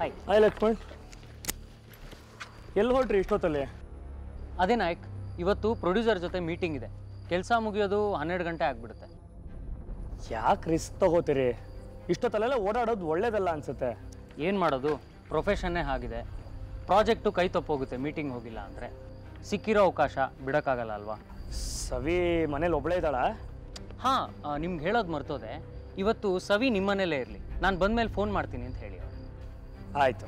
Hi hi Lakshman ಎಲ್ಲಿ ಹೊರಟ್ರಿ ಇಷ್ಟೊತ್ತಲ್ಲಿ ಅದೇ ನಾಯಕ್ ಇವತ್ತು ಪ್ರೊಡ್ಯೂಸರ್ ಜೊತೆ ಮೀಟಿಂಗ್ ಇದೆ ಕೆಲಸ ಮುಗಿಯೋದು ಹನ್ನೆರಡು ಗಂಟೆ ಆಗಿಬಿಡುತ್ತೆ ಯಾಕೆ ರಿಸ್ಕ್ ತಗೋತೀರಿ ಇಷ್ಟೊತ್ತಲ್ಲೆಲ್ಲ ಓಡಾಡೋದು ಒಳ್ಳೇದಲ್ಲ ಅನ್ಸುತ್ತೆ ಏನು ಮಾಡೋದು ಪ್ರೊಫೆಷನ್ನೇ ಆಗಿದೆ ಪ್ರಾಜೆಕ್ಟು ಕೈ ತಪ್ಪೋಗುತ್ತೆ ಮೀಟಿಂಗ್ ಹೋಗಿಲ್ಲ ಅಂದರೆ ಸಿಕ್ಕಿರೋ ಅವಕಾಶ ಬಿಡೋಕ್ಕಾಗಲ್ಲ ಅಲ್ವಾ ಸವಿ ಮನೇಲಿ ಒಬ್ಳೇ ಇದ್ದಾಳ ಹಾಂ ನಿಮ್ಗೆ ಹೇಳೋದು ಮರ್ತೋದೆ ಇವತ್ತು ಸವಿ ನಿಮ್ಮನೇಲೇ ಇರಲಿ ನಾನು ಬಂದಮೇಲೆ ಫೋನ್ ಮಾಡ್ತೀನಿ ಅಂತ ಹೇಳಿ ಅವ್ರು. ಆಯಿತು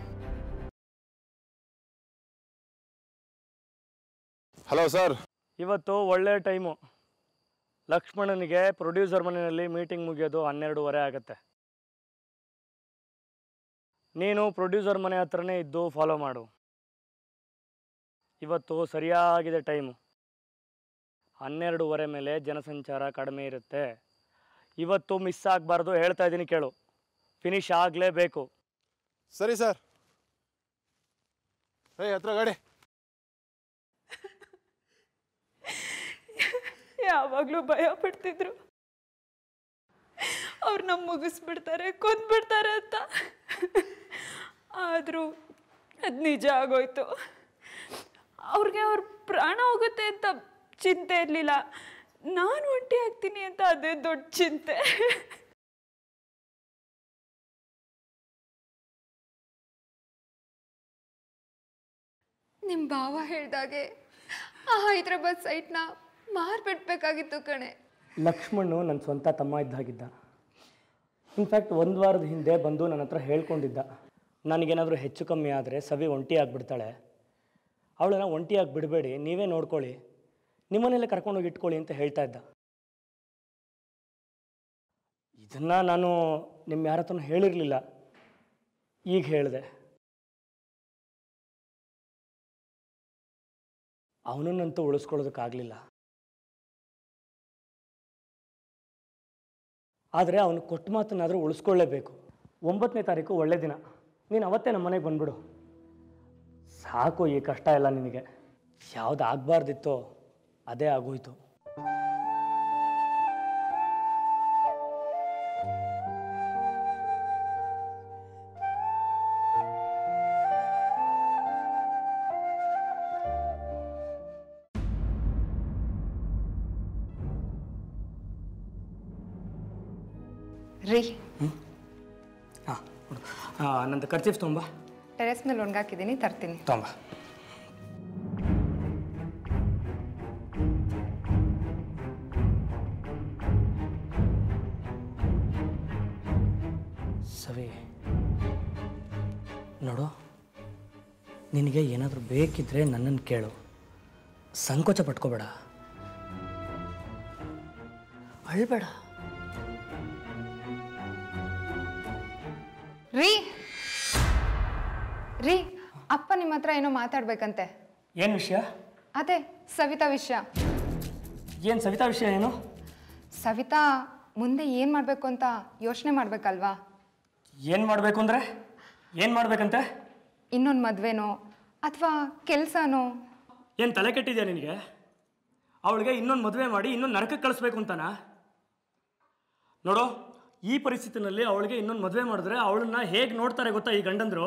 ಹಲೋ ಸರ್ ಇವತ್ತು ಒಳ್ಳೆ ಟೈಮು ಲಕ್ಷ್ಮಣನಿಗೆ ಪ್ರೊಡ್ಯೂಸರ್ ಮನೆಯಲ್ಲಿ ಮೀಟಿಂಗ್ ಮುಗಿಯೋದು ಹನ್ನೆರಡೂವರೆ ಆಗುತ್ತೆ ನೀನು ಪ್ರೊಡ್ಯೂಸರ್ ಮನೆ ಹತ್ರನೇ ಇದ್ದು ಫಾಲೋ ಮಾಡು ಇವತ್ತು ಸರಿಯಾಗಿದೆ ಟೈಮು ಹನ್ನೆರಡೂವರೆ ಮೇಲೆ ಜನಸಂಚಾರ ಕಡಿಮೆ ಇರುತ್ತೆ ಇವತ್ತು ಮಿಸ್ ಆಗಬಾರ್ದು ಹೇಳ್ತಾ ಇದ್ದೀನಿ ಕೇಳು ಫಿನಿಶ್ ಆಗಲೇಬೇಕು ಸರಿ ಸರ್ ಏಯ್ ಹತ್ರ ಗಾಡಿ ಯಾವಾಗಲೂ ಭಯ ಪಡ್ತಿದ್ರು ಅವ್ರು ನಮ್ಮ ಮುಗಿಸ್ಬಿಡ್ತಾರೆ ಕೊಂದ್ಬಿಡ್ತಾರೆ ಅಂತ ಆದರೂ ಅದು ನಿಜ ಆಗೋಯ್ತು ಅವ್ರಿಗೆ ಅವ್ರ ಪ್ರಾಣ ಹೋಗುತ್ತೆ ಅಂತ ಚಿಂತೆ ಇರಲಿಲ್ಲ ನಾನು ಒಂಟಿ ಆಗ್ತೀನಿ ಅಂತ ಅದೇ ದೊಡ್ಡ ಚಿಂತೆ ನಿಮ್ಮ ಭಾವ ಹೇಳ್ದಾಗೆ ಆ ಹೈದ್ರಾಬಾದ್ ಸೈಟ್ನ ಮಾರ್ಬಿಡ್ಬೇಕಾಗಿತ್ತು ಕಣೆ ಲಕ್ಷ್ಮಣ್ಣು ನನ್ನ ಸ್ವಂತ ತಮ್ಮ ಇದ್ದಾಗಿದ್ದ ಇನ್ಫ್ಯಾಕ್ಟ್ ಒಂದು ವಾರದ ಹಿಂದೆ ಬಂದು ನನ್ನ ಹತ್ರ ಹೇಳ್ಕೊಂಡಿದ್ದ ನನಗೇನಾದರೂ ಹೆಚ್ಚು ಕಮ್ಮಿ ಆದರೆ ಸವಿ ಒಂಟಿ ಆಗಿಬಿಡ್ತಾಳೆ ಅವಳನ್ನ ಒಂಟಿಯಾಗಿ ಬಿಡಬೇಡಿ ನೀವೇ ನೋಡ್ಕೊಳ್ಳಿ ನಿಮ್ಮನೆಲ್ಲೇ ಕರ್ಕೊಂಡೋಗಿ ಇಟ್ಕೊಳ್ಳಿ ಅಂತ ಹೇಳ್ತಾ ಇದ್ದ ಇದನ್ನು ನಾನು ನಿಮ್ಮ ಯಾರ ಹತ್ರನೂ ಹೇಳಿರಲಿಲ್ಲ ಈಗ ಹೇಳಿದೆ ಅವನನ್ನಂತೂ ಉಳಿಸ್ಕೊಳ್ಳೋದಕ್ಕಾಗಲಿಲ್ಲ ಆದರೆ ಅವನು ಕೊಟ್ಟ ಮಾತನ್ನಾದರೂ ಉಳಿಸ್ಕೊಳ್ಳೇಬೇಕು ಒಂಬತ್ತನೇ ತಾರೀಕು ಒಳ್ಳೆ ದಿನ ನೀನು ಅವತ್ತೇ ನಮ್ಮ ಮನೆಗೆ ಬಂದ್ಬಿಡು ಸಾಕು ಈ ಕಷ್ಟ ಎಲ್ಲ ನಿನಗೆ ಯಾವ್ದು ಆಗಬಾರ್ದಿತ್ತೋ ಅದೇ ಆಗೋಯ್ತು ರೀ ಹಾಂ ನಂದು ಖರ್ಚೀಫ್ ತೊಂಬ ಟೆರೆಸ್ ಮೇಲೆ ಒಣಗಾಕಿದ್ದೀನಿ ತರ್ತೀನಿ ತೊಂಬ ಸವಿ ನೋಡು ನಿನಗೆ ಏನಾದರೂ ಬೇಕಿದ್ರೆ ನನ್ನನ್ನು ಕೇಳು ಸಂಕೋಚ ಪಟ್ಕೋಬೇಡ ಅಳ್ಬೇಡ ರೀ ರೀ ಅಪ್ಪ ನಿಮ್ಮ ಹತ್ರ ಏನೋ ಮಾತಾಡ್ಬೇಕಂತೆ ಏನು ವಿಷಯ ಅದೇ ಸವಿತಾ ವಿಷಯ ಏನು ಸವಿತಾ ವಿಷಯ ಏನು ಸವಿತಾ ಮುಂದೆ ಏನು ಮಾಡಬೇಕು ಅಂತ ಯೋಚನೆ ಮಾಡಬೇಕಲ್ವಾ ಏನು ಮಾಡಬೇಕು ಅಂದರೆ ಏನು ಮಾಡಬೇಕಂತೆ ಇನ್ನೊಂದು ಮದುವೆನೋ ಅಥವಾ ಕೆಲಸನೋ ಏನು ತಲೆ ಕೆಟ್ಟಿದ್ಯಾ ನಿನಗೆ ಅವಳಿಗೆ ಇನ್ನೊಂದು ಮದುವೆ ಮಾಡಿ ಇನ್ನೊಂದು ನರಕಕ್ಕೆ ಕಳಿಸ್ಬೇಕು ಅಂತನಾ ನೋಡು ಈ ಪರಿಸ್ಥಿತಿನಲ್ಲಿ ಅವಳಿಗೆ ಇನ್ನೊಂದು ಮದುವೆ ಮಾಡಿದ್ರೆ ಅವಳನ್ನ ಹೇಗೆ ನೋಡ್ತಾರೆ ಗೊತ್ತಾ ಈ ಗಂಡಂದ್ರು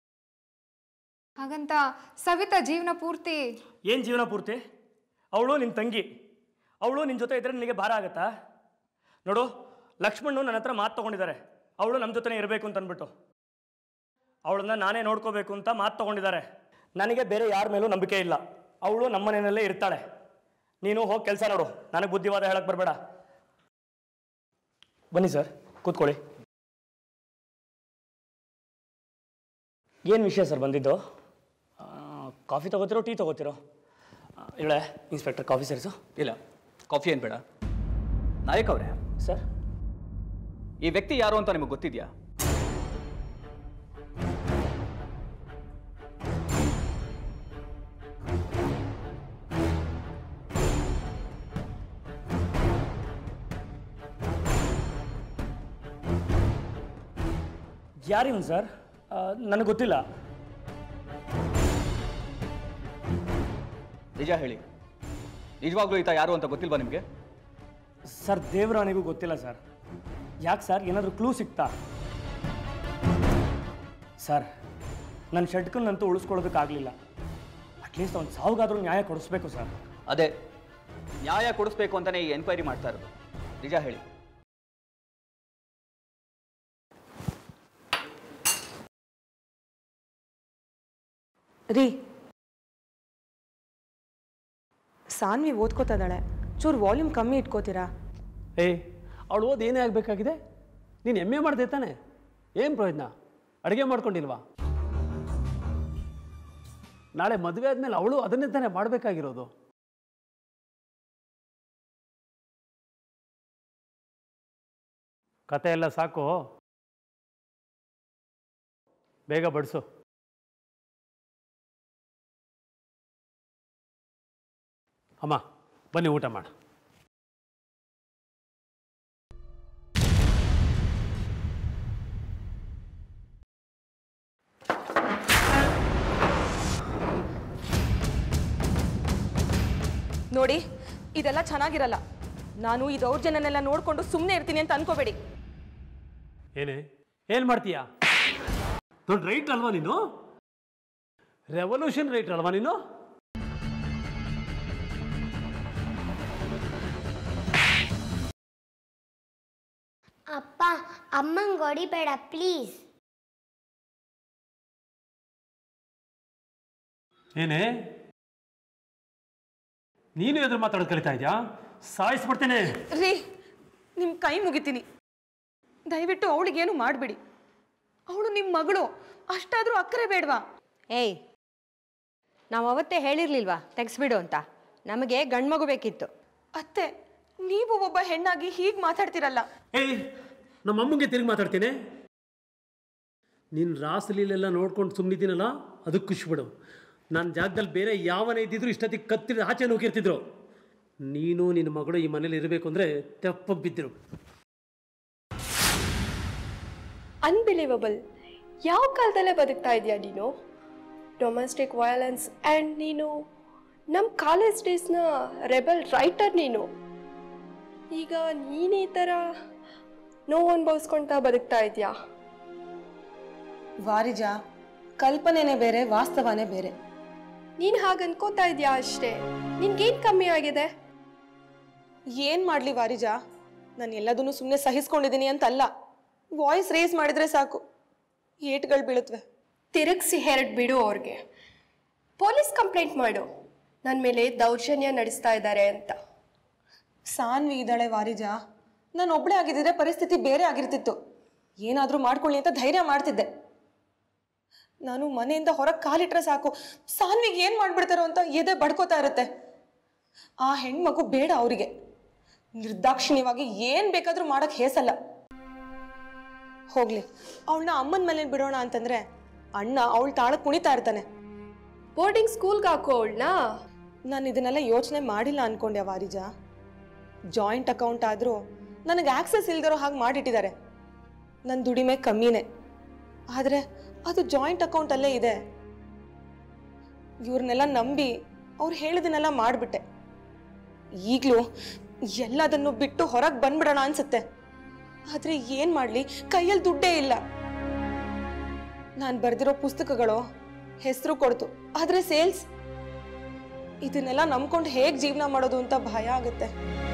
ಹಾಗಂತ ಸವಿತಾ ಜೀವನ ಪೂರ್ತಿ ಏನು ಜೀವನ ಪೂರ್ತಿ ಅವಳು ನಿನ್ನ ತಂಗಿ ಅವಳು ನಿನ್ನ ಜೊತೆ ಇದ್ರೆ ನಿನಗೆ ಭಾರ ಆಗತ್ತಾ ನೋಡು ಲಕ್ಷ್ಮಣ್ಣು ನನ್ನ ಹತ್ರ ಮಾತು ತೊಗೊಂಡಿದ್ದಾರೆ ಅವಳು ನಮ್ಮ ಜೊತೆನೇ ಇರಬೇಕು ಅಂತ ಅಂದ್ಬಿಟ್ಟು ಅವಳನ್ನ ನಾನೇ ನೋಡ್ಕೋಬೇಕು ಅಂತ ಮಾತು ತೊಗೊಂಡಿದ್ದಾರೆ ನನಗೆ ಬೇರೆ ಯಾರ ಮೇಲೂ ನಂಬಿಕೆ ಇಲ್ಲ ಅವಳು ನಮ್ಮ ಮನೆಯಲ್ಲೇ ಇರ್ತಾಳೆ ನೀನು ಹೋಗಿ ಕೆಲಸ ನೋಡು ನನಗೆ ಬುದ್ಧಿವಾದ ಹೇಳಕ್ಕೆ ಬರಬೇಡ ಬನ್ನಿ ಸರ್ ಕೂತ್ಕೊಳ್ಳಿ ಏನು ವಿಷಯ ಸರ್ ಬಂದಿದ್ದು ಆ, ಕಾಫಿ ತಗೋತಿರೋ ಟೀ ತಗೋತಿರೋ ಇಳೆ ಇನ್ಸ್ಪೆಕ್ಟರ್ ಕಾಫಿ ಸೇರಿಸು ಇಲ್ಲ ಕಾಫಿ ಏನು ಬೇಡ ನಾಯಕ್ ಅವರೇ ಸರ್ ಈ ವ್ಯಕ್ತಿ ಯಾರು ಅಂತ ನಿಮಗೆ ಗೊತ್ತಿದೆಯಾ ಯಾರಿವನು ಸರ್ ನನಗೆ ಗೊತ್ತಿಲ್ಲ ನಿಜ ಹೇಳಿ ನಿಜವಾಗ್ಲೂ ಈತ ಯಾರು ಅಂತ ಗೊತ್ತಿಲ್ವಾ ನಿಮಗೆ ಸರ್ ದೇವರಾಣಿಗೂ ಗೊತ್ತಿಲ್ಲ ಸರ್ ಯಾಕೆ ಸರ್ ಏನಾದರೂ ಕ್ಲೂ ಸಿಗ್ತಾ ಸರ್ ನನ್ನ ಷಡ್ಕನ್ನಂತೂ ಉಳಿಸ್ಕೊಳ್ಳೋದಕ್ಕಾಗಲಿಲ್ಲ ಅಟ್ಲೀಸ್ಟ್ ಅವ್ನು ಸಾವುಗಾದ್ರೂ ನ್ಯಾಯ ಕೊಡಿಸ್ಬೇಕು ಸರ್ ಅದೇ ನ್ಯಾಯ ಕೊಡಿಸ್ಬೇಕು ಅಂತಲೇ ಈ ಎನ್ಕ್ವೈರಿ ಮಾಡ್ತಾ ಇರೋದು ನಿಜ ಹೇಳಿ ರೀ ಸಾನ್ವಿ ಓದ್ಕೋತಾ ಇದ್ದಾಳೆ ಚೂರು ವಾಲ್ಯೂಮ್ ಕಮ್ಮಿ ಇಟ್ಕೋತೀರಾ ಏಯ್ ಅವಳು ಓದಿ ಏನೇ ಆಗಬೇಕಾಗಿದೆ ನೀನು ಎಮ್ ಎ ಮಾಡಿದೆ ತಾನೆ ಏನು ಪ್ರಯೋಜನ ಅಡುಗೆ ಮಾಡ್ಕೊಂಡಿಲ್ವಾ ನಾಳೆ ಮದುವೆ ಆದಮೇಲೆ ಅವಳು ಅದನ್ನೇ ತಾನೇ ಮಾಡಬೇಕಾಗಿರೋದು ಕತೆ ಎಲ್ಲ ಸಾಕು ಬೇಗ ಬಡಿಸು ಅಮ್ಮ ಬನ್ನಿ ಊಟ ಮಾಡು ನೋಡಿ ಇದೆಲ್ಲ ಚೆನ್ನಾಗಿರಲ್ಲ ನಾನು ಈ ದೌರ್ಜನ್ಯನೆಲ್ಲ ನೋಡಿಕೊಂಡು ಸುಮ್ಮನೆ ಇರ್ತೀನಿ ಅಂತ ಅನ್ಕೋಬೇಡಿ ಏನೇ ಏನು ಮಾಡ್ತೀಯಾ ದೊಡ್ಡ ರೈಟ್ ಅಲ್ವಾ ನೀನು ರೆವಲ್ಯೂಷನ್ ರೈಟ್ ಅಲ್ವಾ ನೀನು ಅಪ್ಪ ಅಮ್ಮಂಗೆ ಹೊಡಿಬೇಡ ಪ್ಲೀಸ್ ಏನೇ ನೀನು ಎದುರು ಮಾತಾಡೋದು ಕಲಿತಾ ಇದೆಯಾ ಸಾಯಿಸ್ಬಿಡ್ತೇನೆ ರೀ ನಿಮ್ಮ ಕೈ ಮುಗಿತೀನಿ ದಯವಿಟ್ಟು ಅವಳಿಗೇನು ಮಾಡಬೇಡಿ ಅವಳು ನಿಮ್ಮ ಮಗಳು ಅಷ್ಟಾದರೂ ಅಕ್ಕರೆ ಬೇಡವಾ ಏಯ್ ನಾವು ಅವತ್ತೇ ಹೇಳಿರ್ಲಿಲ್ವಾ ತೆಗ್ಸ್ಬಿಡು ಅಂತ ನಮಗೆ ಗಂಡ್ಮಗು ಬೇಕಿತ್ತು ಅತ್ತೆ ನೀವು ಒಬ್ಬ ಹೆಣ್ಣಾಗಿ ಹೀಗೆ ಮಾತಾಡ್ತಿರಲ್ಲ ಏಯ್ ನಮ್ಮ ಅಮ್ಮಂಗೆ ತಿರುಗಿ ಮಾತಾಡ್ತೀನಿ ನೀನು ರಾಸಲೀಲೆಲ್ಲ ನೋಡ್ಕೊಂಡು ಸುಮ್ಮನಿದ್ದೀನಲ್ಲ ಅದಕ್ಕೆ ಖುಷಿ ಬಿಡು ನನ್ನ ಜಾಗದಲ್ಲಿ ಬೇರೆ ಯಾವನೇ ಇದ್ದಿದ್ರು ಇಷ್ಟೊತ್ತಿಗೆ ಕತ್ತಿರ ಆಚೆ ನುಗ್ಗಿರ್ತಿದ್ರು ನೀನು ನಿನ್ನ ಮಗಳು ಈ ಮನೇಲಿ ಇರಬೇಕು ಅಂದರೆ ತೆಪ್ಪ ಬಿದ್ದರು ಅನ್ಬಿಲೀವಬಲ್ ಯಾವ ಕಾಲದಲ್ಲೇ ಬದುಕ್ತಾ ಇದೆಯಾ ನೀನು ಡೊಮೆಸ್ಟಿಕ್ ವಯಲೆನ್ಸ್ ಆ್ಯಂಡ್ ನೀನು ನಮ್ಮ ಕಾಲೇಜ್ ಡೇಸ್ನ ರೆಬಲ್ ರೈಟರ್ ನೀನು ಈಗ ನೀನು ಈ ಥರ ನೋವು ಅನುಭವಿಸ್ಕೊಳ್ತಾ ಬದುಕ್ತಾ ಇದೆಯಾ ವಾರಿಜ ಕಲ್ಪನೆನೇ ಬೇರೆ ವಾಸ್ತವನೇ ಬೇರೆ ನೀನು ಹಾಗೆ ಅನ್ಕೋತಾ ಇದೆಯಾ ಅಷ್ಟೇ ನಿನ್ಗೇನು ಕಮ್ಮಿ ಆಗಿದೆ ಏನು ಮಾಡಲಿ ವಾರಿಜ ನಾನು ಎಲ್ಲದನ್ನು ಸುಮ್ಮನೆ ಸಹಿಸ್ಕೊಂಡಿದ್ದೀನಿ ಅಂತ ಅಲ್ಲ ವಾಯ್ಸ್ ರೇಸ್ ಮಾಡಿದ್ರೆ ಸಾಕು ಏಟ್ಗಳು ಬೀಳುತ್ತವೆ ತಿರುಗಿಸಿ ಹೆರಡ್ ಬಿಡು ಅವ್ರಿಗೆ ಪೊಲೀಸ್ ಕಂಪ್ಲೇಂಟ್ ಮಾಡು ನನ್ನ ಮೇಲೆ ದೌರ್ಜನ್ಯ ನಡೆಸ್ತಾ ಇದ್ದಾರೆ ಅಂತ ಸಾನ್ವಿ ಇದ್ದಾಳೆ ವಾರಿಜ ನಾನು ಒಬ್ಬಳೇ ಆಗಿದ್ದಿದ್ರೆ ಪರಿಸ್ಥಿತಿ ಬೇರೆ ಆಗಿರ್ತಿತ್ತು ಏನಾದರೂ ಮಾಡ್ಕೊಳ್ಳಿ ಅಂತ ಧೈರ್ಯ ಮಾಡ್ತಿದ್ದೆ ನಾನು ಮನೆಯಿಂದ ಹೊರಗೆ ಕಾಲಿಟ್ರೆ ಸಾಕು ಸಾನ್ವಿಗೆ ಏನು ಮಾಡ್ಬಿಡ್ತಾರೋ ಅಂತ ಎದೆ ಬಡ್ಕೋತಾ ಇರುತ್ತೆ ಆ ಹೆಣ್ಮಗು ಬೇಡ ಅವರಿಗೆ ನಿರ್ದಾಕ್ಷಿಣ್ಯವಾಗಿ ಏನು ಬೇಕಾದರೂ ಮಾಡಕ್ಕೆ ಹೇಸಲ್ಲ ಹೋಗ್ಲಿ ಅವಳನ್ನ ಅಮ್ಮನ ಮೇಲೆ ಬಿಡೋಣ ಅಂತಂದ್ರೆ ಅಣ್ಣ ಅವಳ ತಾಳಕ್ಕೆ ಕುಣಿತಾ ಇರ್ತಾನೆ ಬೋರ್ಡಿಂಗ್ ಸ್ಕೂಲ್ಗೆ ಹಾಕೋ ಅವಳನ್ನ ನಾನು ಇದನ್ನೆಲ್ಲ ಯೋಚನೆ ಮಾಡಿಲ್ಲ ಅನ್ಕೊಂಡೆ ವಾರಿಜ ಜಾಯಿಂಟ್ ಅಕೌಂಟ್ ಆದರೂ ನನಗೆ ಆಕ್ಸೆಸ್ ಇಲ್ದಿರೋ ಹಾಗೆ ಮಾಡಿಟ್ಟಿದ್ದಾರೆ ನನ್ನ ದುಡಿಮೆ ಕಮ್ಮಿನೇ ಆದರೆ ಅದು ಜಾಯಿಂಟ್ ಅಕೌಂಟಲ್ಲೇ ಇದೆ ಇವ್ರನ್ನೆಲ್ಲ ನಂಬಿ ಅವ್ರು ಹೇಳಿದನ್ನೆಲ್ಲ ಮಾಡಿಬಿಟ್ಟೆ ಈಗಲೂ ಎಲ್ಲದನ್ನು ಬಿಟ್ಟು ಹೊರಗೆ ಬಂದ್ಬಿಡೋಣ ಅನ್ಸುತ್ತೆ ಆದರೆ ಏನು ಮಾಡಲಿ ಕೈಯಲ್ಲಿ ದುಡ್ಡೇ ಇಲ್ಲ ನಾನು ಬರೆದಿರೋ ಪುಸ್ತಕಗಳು ಹೆಸರು ಕೊಡ್ತು ಆದರೆ ಸೇಲ್ಸ್ ಇದನ್ನೆಲ್ಲ ನಂಬ್ಕೊಂಡು ಹೇಗೆ ಜೀವನ ಮಾಡೋದು ಅಂತ ಭಯ ಆಗುತ್ತೆ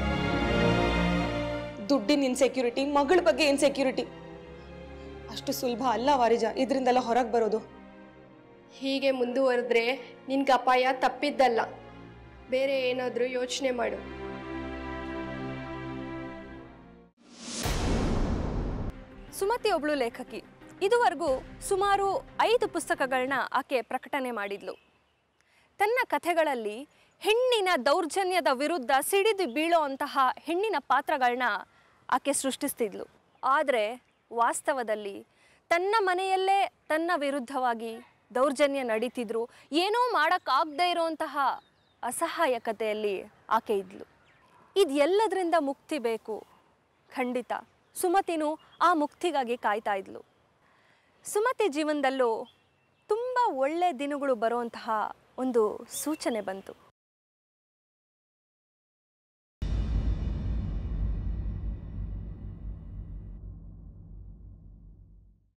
ದುಡ್ಡಿನ ಇನ್ಸೆಕ್ಯೂರಿಟಿ ಮಗಳ ಬಗ್ಗೆ ಇನ್ಸೆಕ್ಯೂರಿಟಿ ಅಷ್ಟು ಸುಲಭ ಅಲ್ಲ ವಾರಿಜ ಇದರಿಂದೆಲ್ಲ ಹೊರಗೆ ಬರೋದು ಹೀಗೆ ಮುಂದುವರೆದ್ರೆ ನಿನ್ಗೆ ಅಪಾಯ ತಪ್ಪಿದ್ದಲ್ಲ ಬೇರೆ ಏನಾದರೂ ಯೋಚನೆ ಮಾಡು ಸುಮತಿ ಒಬ್ಳು ಲೇಖಕಿ ಇದುವರೆಗೂ ಸುಮಾರು ಐದು ಪುಸ್ತಕಗಳನ್ನ ಆಕೆ ಪ್ರಕಟಣೆ ಮಾಡಿದ್ಲು ತನ್ನ ಕಥೆಗಳಲ್ಲಿ ಹೆಣ್ಣಿನ ದೌರ್ಜನ್ಯದ ವಿರುದ್ಧ ಸಿಡಿದು ಬೀಳೋ ಅಂತಹ ಹೆಣ್ಣಿನ ಪಾತ್ರಗಳನ್ನ ಆಕೆ ಸೃಷ್ಟಿಸ್ತಿದ್ಲು ಆದರೆ ವಾಸ್ತವದಲ್ಲಿ ತನ್ನ ಮನೆಯಲ್ಲೇ ತನ್ನ ವಿರುದ್ಧವಾಗಿ ದೌರ್ಜನ್ಯ ನಡೀತಿದ್ರು ಏನೂ ಮಾಡೋಕ್ಕಾಗದೇ ಇರೋಂತಹ ಅಸಹಾಯಕತೆಯಲ್ಲಿ ಆಕೆ ಇದ್ಲು ಇದೆಲ್ಲದರಿಂದ ಮುಕ್ತಿ ಬೇಕು ಖಂಡಿತ ಸುಮತಿನೂ ಆ ಮುಕ್ತಿಗಾಗಿ ಕಾಯ್ತಾ ಇದ್ಲು ಸುಮತಿ ಜೀವನದಲ್ಲೂ ತುಂಬ ಒಳ್ಳೆ ದಿನಗಳು ಬರುವಂತಹ ಒಂದು ಸೂಚನೆ ಬಂತು